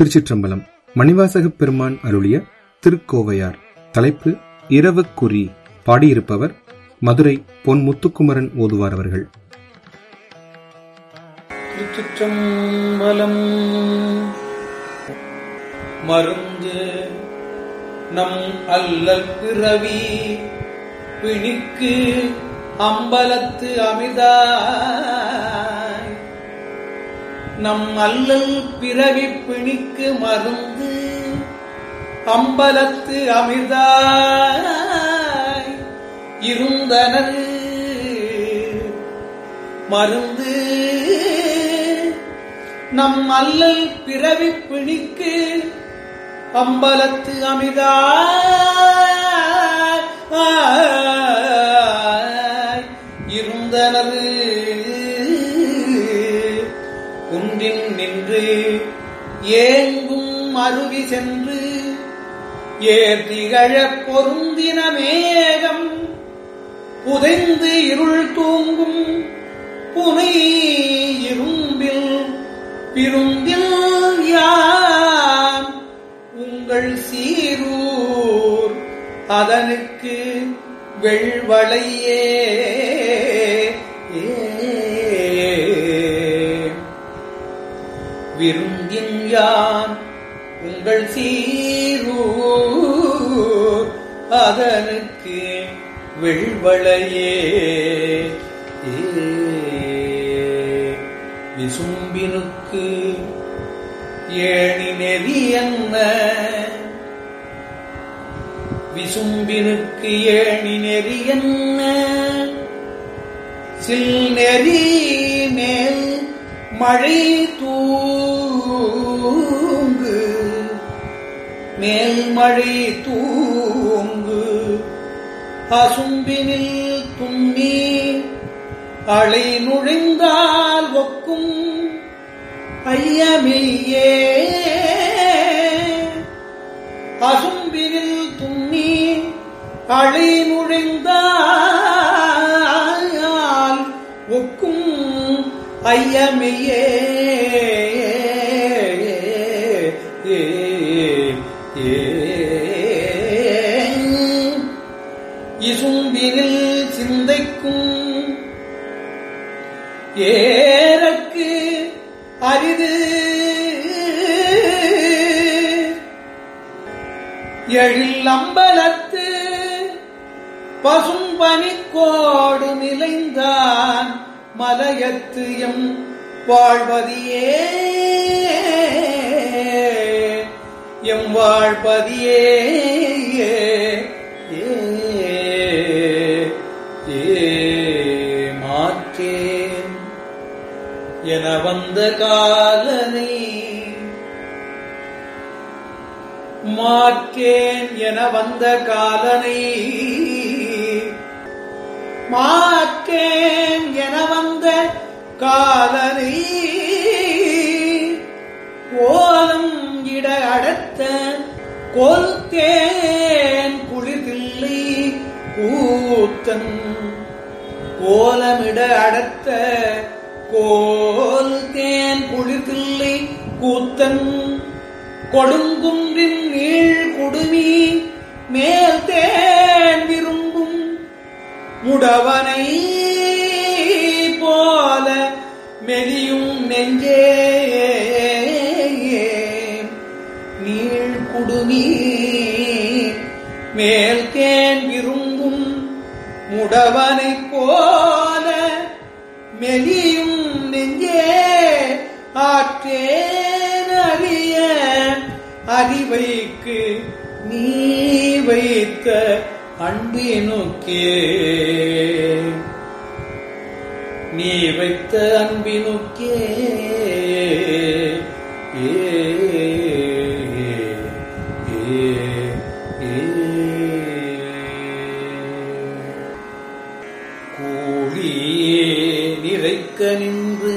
திருச்சிற்றம்பலம் மணிவாசகப் பெருமான் அருளிய திருக்கோவையார் தலைப்பு இரவு குறி பாடியிருப்பவர் மதுரை பொன் முத்துக்குமரன் ஓதுவார் அவர்கள் திருச்சிற்றம்பலம் மருந்து நம் அல்லல் பிறவி பிணிக்கு அம்பலத்து அமிதாய் நம் அல்லல் பிறவி பிணிக்கு மருந்து அம்பலத்து அமிர்தாய் இருந்தனர் மருந்து நம் அல்லல் பிறவி பிணிக்கு அம்பலத்து அமிதாய் இருந்தனது குன்றின் நின்று ஏங்கும் அருவி சென்று ஏர்திகழ பொருந்தின மேகம் புதைந்து இருள் தூங்கும் புனை இரும்பில் பிருந்தில் யான் உங்கள் சீரூர் அதனுக்கு வெள்வளையே விருந்தின் யான் உங்கள் சீரூர் அதனுக்கு வெள்வளையே விசும்பினுக்கு ஏணி நெறி என்ன விசும்பினுக்கு ஏணி நெறி என்ன சில் நெறி மேல் மழை தூங்கு மேல் மழை தூங்கு அசும்பினில் துண்ணி அலை நுழைந்தால் ஒக்கும் ஐயமையே அசும்பினில் துண்ணி அலை நுழைந்தால் ஒக்கும் ஐயமையே ஏ ஏ இசும்பினில் சிந்தைக்கும் ஏறக்கு அரிது எழில் அம்பலத்து பசும்பனிக்கோடு நிலைந்தான் மலையத்து எம் வாழ்வதியே எம் வாழ்வதியே மாற்றேன் என வந்த காலனை மாற்றேன் என வந்த காலனை மாற்றேன் என வந்த காலனை ஓலம் இட அடத்த கொல்தேன் குளிர்தில்லை கூத்தன் கோலமிட அடத்த கோல் தேன் குளிர்தில்லை கூத்தன் கொடுங்குன்றின் நீள் குடுமி மேல் தேன் விரும்பும் முடவனை போல மெலியும் நெஞ்சே நீள் குடுமி மேல் தேன் விரும்பும் முடவனைப் போல மெலியும் நெஞ்சே ஆற்றேன் அறிய அறிவைக்கு நீ வைத்த அன்பினுக்கே நீ வைத்த அன்பினுக்கே ஏ கூழியே நிறைக்க நின்று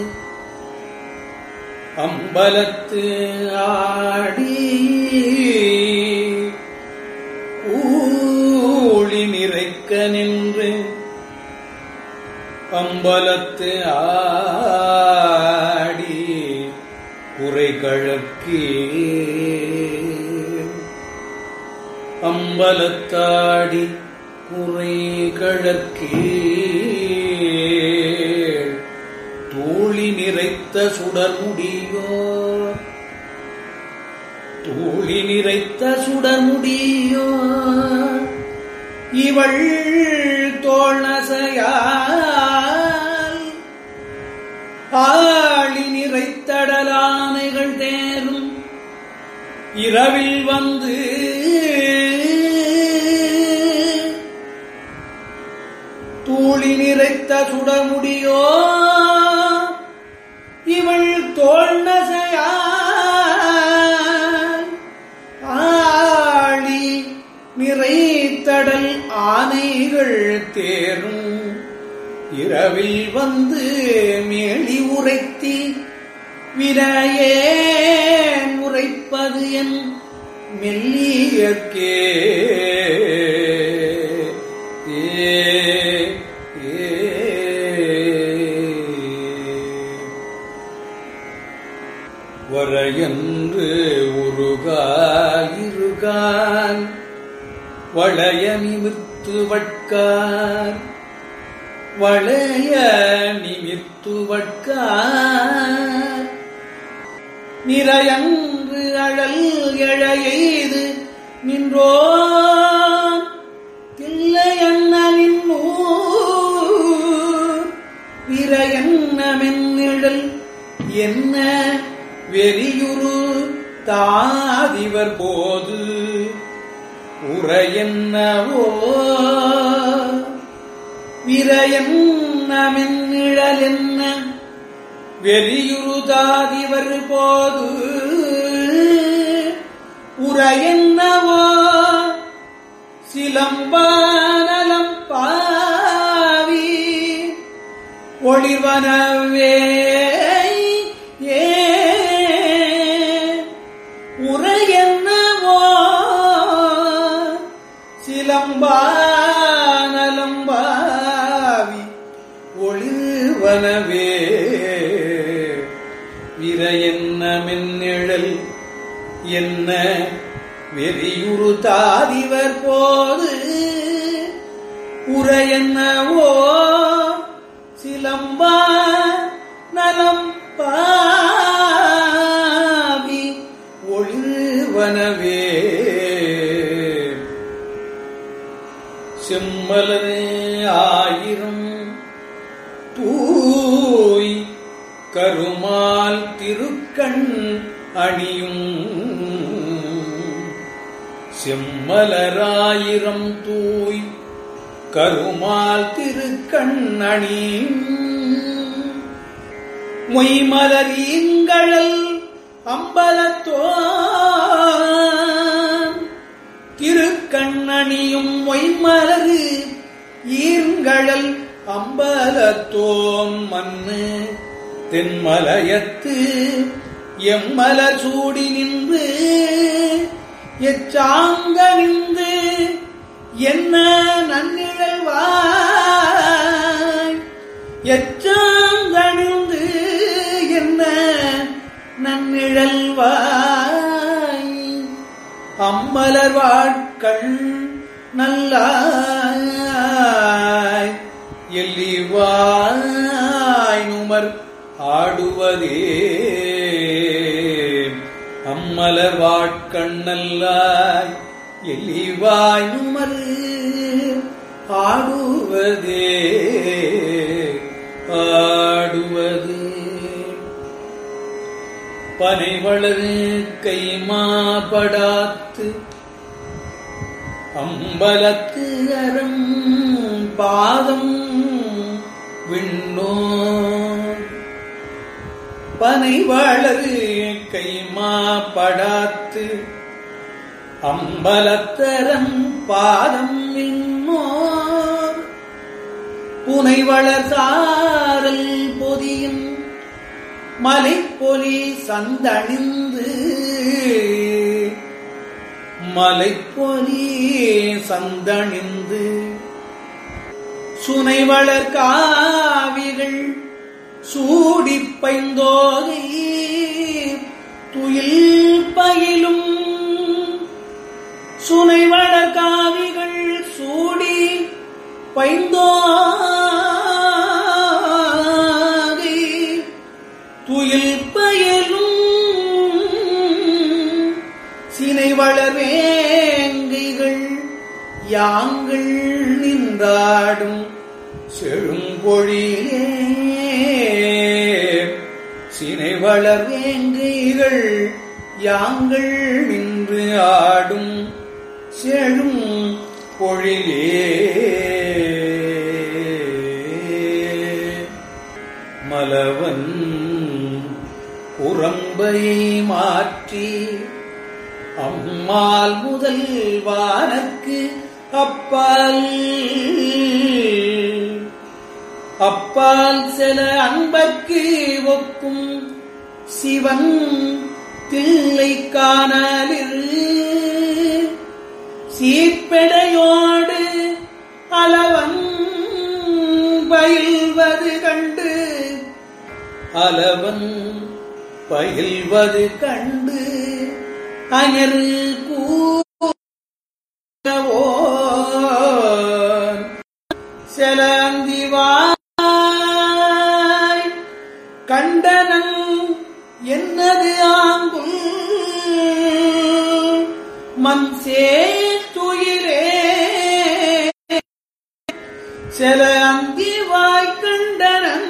அம்பலத்து ஆடி கூழி நிறைக்க நின்று அம்பலத்து ஆடி உரை கழற்கே அம்பலத்தாடி குறை கழற்கே தூளி நிறைத்த சுடர்முடியோ தூளி நிறைத்த சுடர்முடியோ இவள் தோழசையால் ஆளி நிறைத்தடலானைகள் தேரும் இரவில் வந்து தூளி நிறைத்த சுடமுடியோ இவள் தோல்நசையால் ஆளி நிறைத்தடல் ஆனைகள் தேரும் இரவில் வந்து மேலி உரைத்தி விரையேன் உரைப்பது என் மெல்லியற்கே ஏ ஏ வரையன்று உருகால் இருகால் வளைய நிமிர்த்து வட்கார் வளைய நிமிர்த்து வட்கார் நிறையன்று அழல் எழையெய்து நின்றோ தில்லையன்னூர் விரையன்னமென்னிழல் என்ன வெறியுரு தாதிவர் போது உரையென்னவோ விரையன்னமென்னிழல் என்ன வெறியுறுதாதிவர் போது உரையென்னவோ சிலம்பானலம் பாவி ஒளிவனவே ஏ உரையென்னவோ சிலம்பானலம் பாவி ஒளிர்வனவே விர என்ன மென்னிழல் என்ன வெறியுறு தாதிவர் போது உரையென்னவோ சிலம்பா நலம் பாவி ஒளிர்வனவே செம்மலரே ஆயிரம் தூய் கருமால் திருக்கண் அணியும் செம்மலராயிரம் தூய் கருமால் திருக்கண் அணியும் மொய்மலரீங்கழல் அம்பலத்தோன் திருக்கண்ணணியும் மொய்மலரு ஈர்ங்கழல் அம்பலத்தோம் மண்ணு தென்மலயத்து எம்மலர் சூடி நின்று எச்சாங்க நின்று என்ன நன்னிழல்வாய் எச்சாங்கணிந்து என்ன நன்னிழல்வாய் அம்மலர் வாட்கண் நல்லாய் எல்லிவாய் நுமர் ஆடுவதே அம்மலர் வாட்கண் நல்லாய் எல்லிவாய் நுமர் ஆடுவதே ஆடுவதே பனைவளரு கைமாபடாத்து அம்பலத்து அறம் பாதம் விண்ணோ பனைவளரு கைமாபடாத்து அம்பலத்தரம் பாதம் விண்ணோ புனைவளர் சாரல் பொதியும் மலைப்பொலி சந்தணிந்து மலைப்பொலி சந்தணிந்து சுனைவளர் காவிகள் சூடிப் பைந்தோகை துயில் பயிலும் சுனை வளர் காவிகள் சூடி பைந்தோதி துயில் பயலும் சினை வளர்வேங்கைகள் யாங்கள் நின்றாடும் செழும்பொழிலே சினை வளர்வேங்கைகள் யாங்கள் நின்று ஆடும் செழும் பொழிலே மலவன் உறம்பையை மாற்றி அம்மாள் முதல் வானக்கு அப்பால் அப்பால் சில அன்பர்க்கு ஒப்பும் சிவன் தில்லை காணலில் சீர்பெடையோடு அளவன் பயில்வது கண்டு அளவன் பயில்வது கண்டு அயர் கூவோ செலந்திவாய் கண்டனன் என்னது ஆங்குல் மண் சேத்துயிரே சில அந்திவாய் கண்டனன்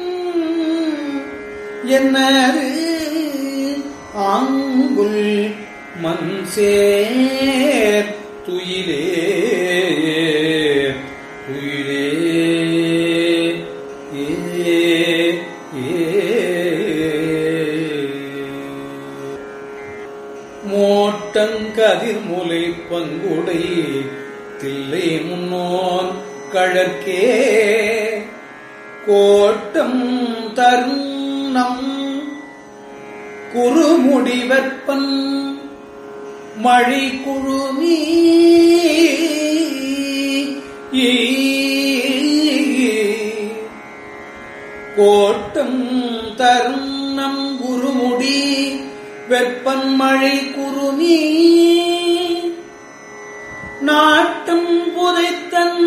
என்னது ஆங்குல் மண் சேர் துயிலே துயிலே ஏ மோட்டங்கதிர்முலை பங்குடை தில்லை முன்னோன் கழற்கே கோட்டம் தருணம் குறுமுடிவற்பன் மழி குழுமி கோட்டம் தருணம் குருமுடி வெப்பன் மழை குருமி நாட்டம் புதைத்தன்ன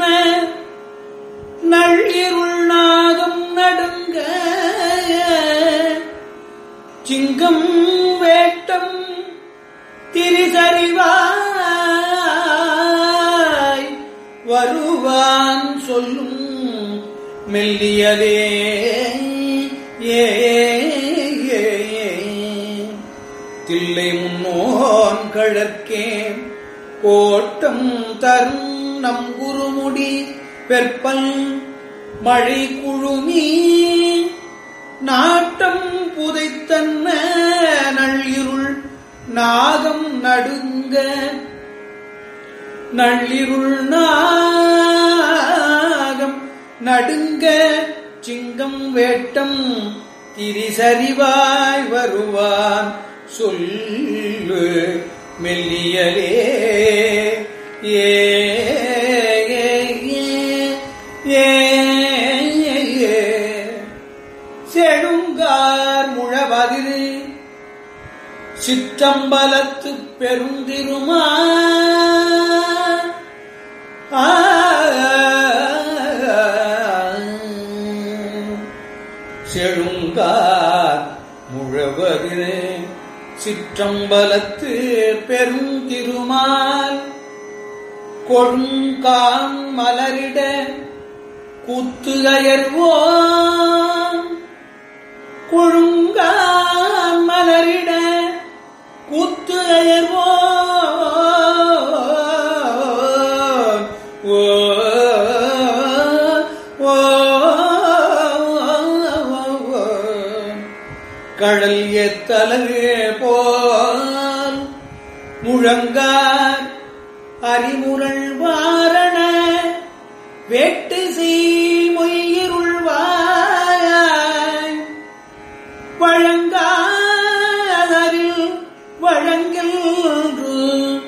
நள்ளிருள் நாகம் நடுங்க சிங்கம் வேட்டம் திரிசறிவாய் வருவான் சொல்லும் மெல்லியலே ஏ ஏ, ஏ. தில்லை முன்னோன் கழற்கே கோட்டம் தரும் நம் குருமுடி வெற்பல் மழை குழுமி நாட்டம் புதைத்தன்ன நள்ளிருள் நாகம் நடுங்க நள்ளிருள் நாகம் நடுங்க சிங்கம் வேட்டம் திரிசறிவாய் வருவான் சொல்லு மெல்லியலே ஏ ஏ, ஏ, ஏ, ஏ. செழுங்கார் முழவதிரு சிற்றம்பலத்து பெருந்திருமா ஆ, செழுங்கார் முழவதிரு சிற்றம்பலத்து பெருந்திருமால் கொழுங்கான் மலரிட கூத்துகயர்வோன் கொழுங்கான் மலரிட கூத்துகயர்வோன் ஓ ஓ, ஓ, கடல் எத்தலகு போல் முழங்கார் அறிமுரள் வாரண வேட்டு சீல் மொய்யிருள்வாய் வழங்காதரில் வழங்கின்று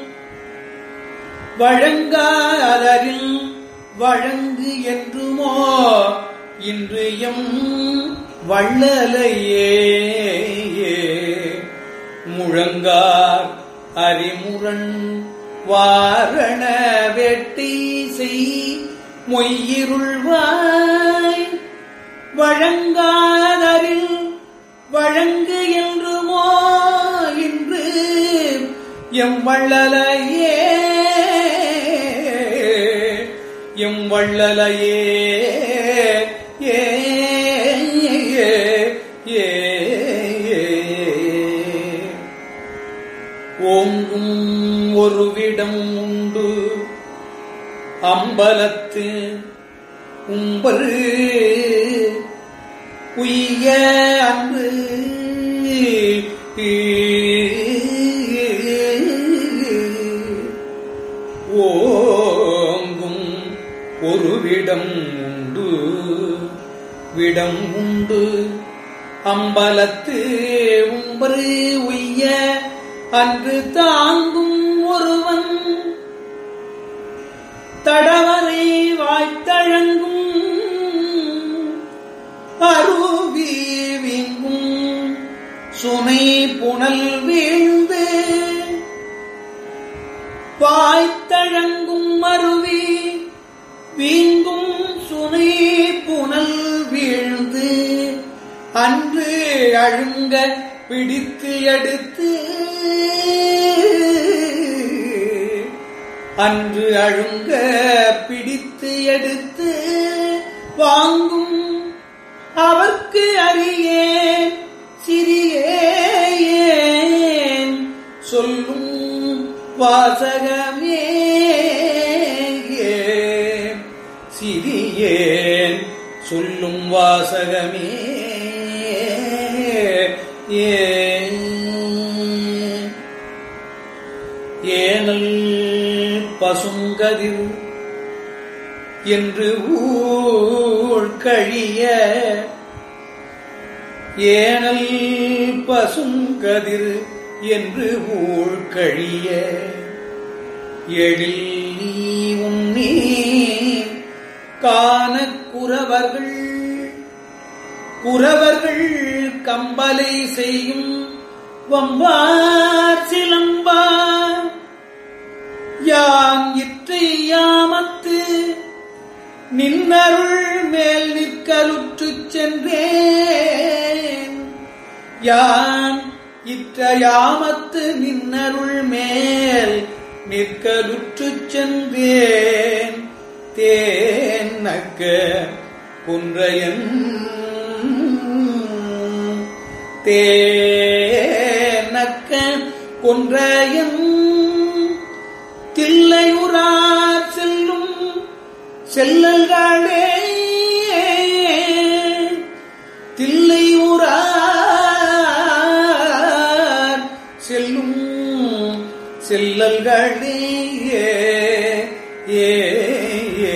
வழங்காதரில் வழங்கு என்றுமோ இன்று எம் வள்ளலையே முழங்கார் அறிமுரண் வாரண வெட்டி செய் மொய்யிருள்வாய் வழங்காதரில் வழங்கு என்றுமோ இன்று எம் வள்ளலையே எம் வள்ளலையே ஏ ஏ ஏ ஓங்கும் ஒருவிடம் உண்டு அம்பலத்து உம்பல் உய்ய அன்று ஓங்கும் ஒரு விடம் உண்டு விடம் உண்டு அம்பலத்து உம்பரு உய்ய அன்று தாங்கும் ஒருவன் தடவரை வாய்த்தழங்கும் அருவி வீங்கும் சுனை புனல் வீழ்ந்து வாய்த்தழங்கும் அருவி வீங்கும் சுனை புனல் வீழ்ந்து அன்று அழுங்க பிடித்து எடுத்து அன்று அழுங்க பிடித்து எடுத்து வாங்கும் அவர்க்கு அறியே சிறியேன் சொல்லும் வாசகமே சிறியேன் சொல்லும் வாசகமே ஏனல் பசுங்கதிர் என்று ஊழ் கழிய ஏனல் பசுங்கதிர் என்று ஊழ் கழிய எழில் உன்னி காண குறவர்கள் குறவர்கள் கம்பலை செய்யும் வம்பார் சிலம்பார் யாம் இற்றை யாமத்து நின்னருள் மேல் நிற்கலுற்றுச் சென்றேன் யான் இற்ற யாமத்து நின்னருள் மேல் நிற்கலுற்றுச் சென்றேன் தேன் நக்க குன்றையன் தேனக்க கொன்றையன் தில்லையுறார் செல்லும் செல்லல்களே தில்லையுறார் செல்லும் செல்லல்களே ஏ ஏ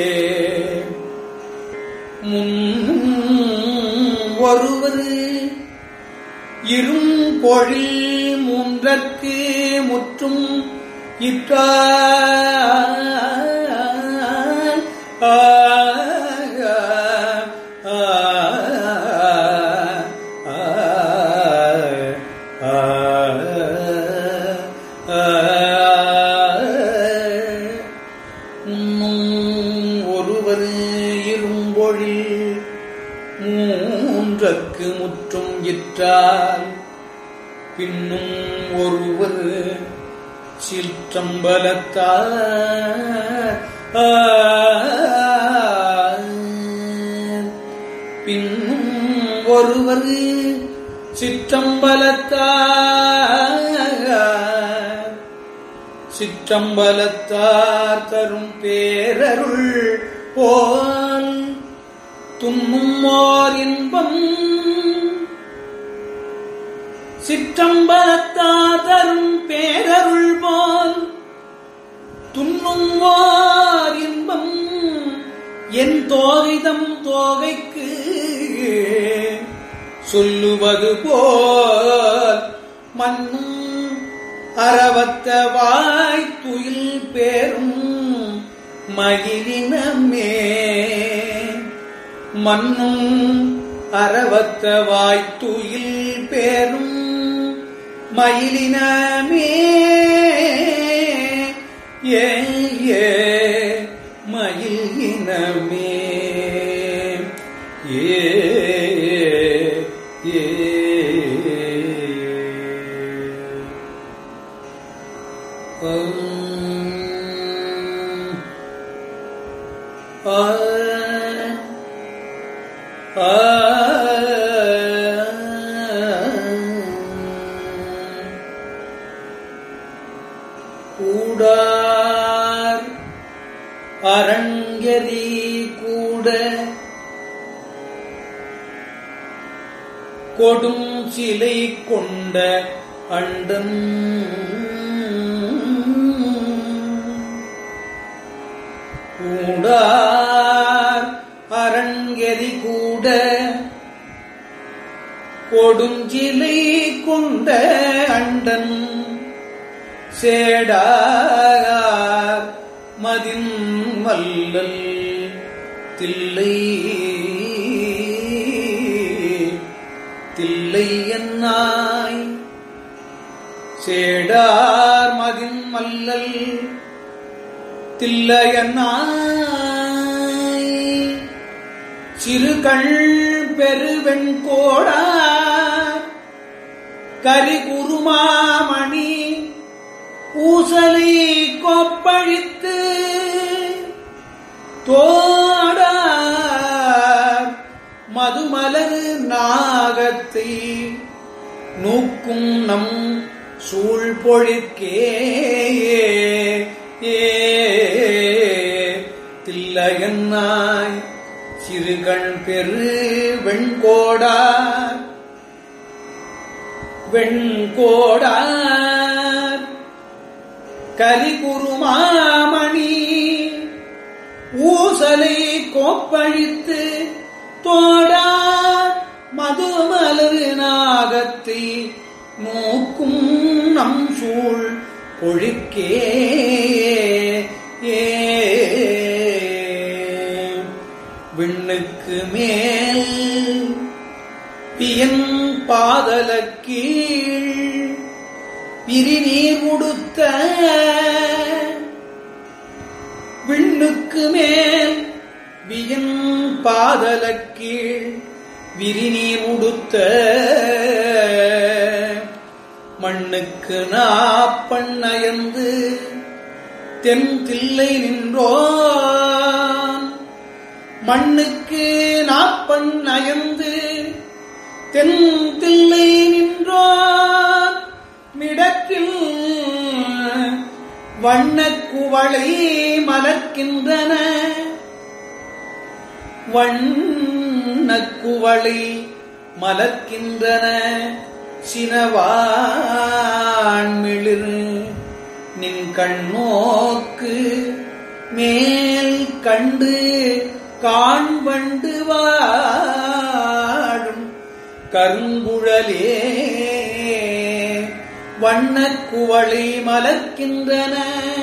முன் ஒருவர் இரும் பொழில் மூன்றற்கு முற்றும் இற்றார் ஆ, ஆ, ஆ, ஆ, ஆ, முன்னும் ஒருவர் இரும்பொழில் மூன்றற்கு முற்றும் இற்றால் பின்னும் ஒருவர் சிற்றம்பலத்தார் பின்னும் ஒருவர் சிற்றம்பலத்தார் சிற்றம்பலத்தார் தரும் பேரருள் போல் துண்ணுமோர் இன்பம் சிற்றம்பலத்தார் தரும் பேரருள் போல் துண்ணுமோர் இன்பம் என் தோகிதம் தோகைக்கு சொல்லுவது போல் மண்ணும் அறவத்த வாய் துயில் பேரும் மகிழினமே மண்ணும் அறவத்த வாய் துயில் பேரும் மயிலினமே ஏ ஏ மயில் இனமே ஏ ஏ Um, ஆ கூடார் அரங்கரி கூட கொடும் சிலை கொண்ட அண்டம் கூடார் அரங்கெறி கூட கொடுஞ்சிலை கொண்ட அண்டன் சேடார் மதின் வல்லல் தில்லை தில்லை என்னாய் சேடார் மதின் மல்லல் தில்லையன்னாய் சிறுகண் பெருவெண் கோடா கரி குருமாமணி ஊசலை கொப்பழித்து தோடா மதுமலர் நாகத்தை நூக்கும் நம் சூழ்பொழிற்கே ஏ தில்லையன்னாய் சிறுகண் பெரு வெண்கோடார் வெண்கோடார் கரிகுருமாமணி ஊசலை கோப்பழித்து தோடார் மதுமலரு நாகத்தை நோக்கும் நம் சூழ் பொழிக்கே ஏ விண்ணுக்கு மேல் பியன் பாதல கீழ் பிரிநீர் உடுத்த விண்ணுக்கு மேல் வியன் பாதல கீழ் விரிநீர் உடுத்த மண்ணுக்கு நாப்பண்ணயந்து தென் தில்லை நின்றோன் மண்ணுக்கு நாப்பன் அயர்ந்து தென் தில்லை நின்றோன் மிடக்கில் வண்ணக் குவளை மலர்க்கின்றன வண்ணக் குவளை மலர்க்கின்றன சினவான்மிளிர் நின் கண்ணோக்கு மேல் கண்டு காண்பண்டு வாழும் கருங்குழலே வண்ணக் குவளை மலர்க்கின்றன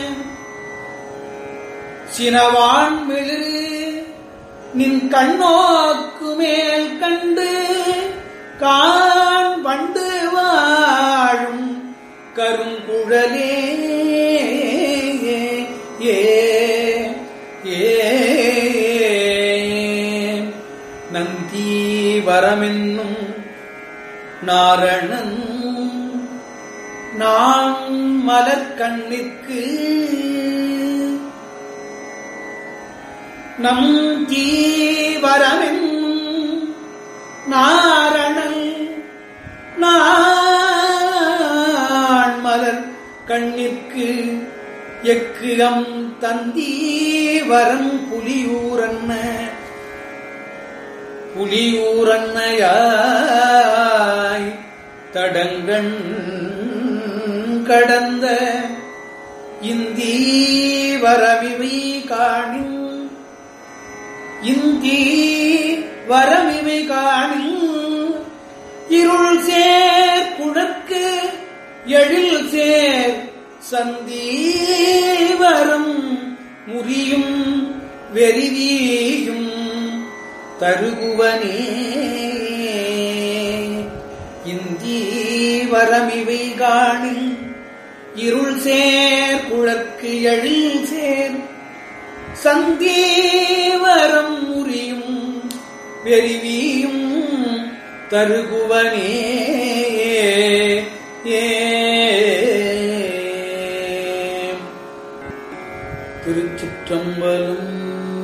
சினவான்மிளிர் நின் கண்ணோக்கு மேல் கண்டு காண் வண்டு வாழும் கருங்குழலே ஏ ஏ நந்தி வரமென்னும் நாரணன் நான் மலர்கண்ணிற்கு நம் தீவரமென் நாரணல் நான் மலர் கண்ணிற்கு எக்கு அம் தந்தீவரன் புலியூரன்ன புலியூரன்னையாய் தடங்கண் கடந்த இந்தீ வரவிவை காணின் இந்தி வரமிவை காணில் இருள் சேர் குழற்கு எழில் சேர் சந்தீவரம் முறியும் வெறிவியும் தருகுவனே இந்தி வரமிவை காணில் இருள் சேர் குழற்கு எழில் சேர் சந்தேவரம் முறியும் வெறிவியும் தருகுவனே ஏ திருச்சிற்றம்பலம்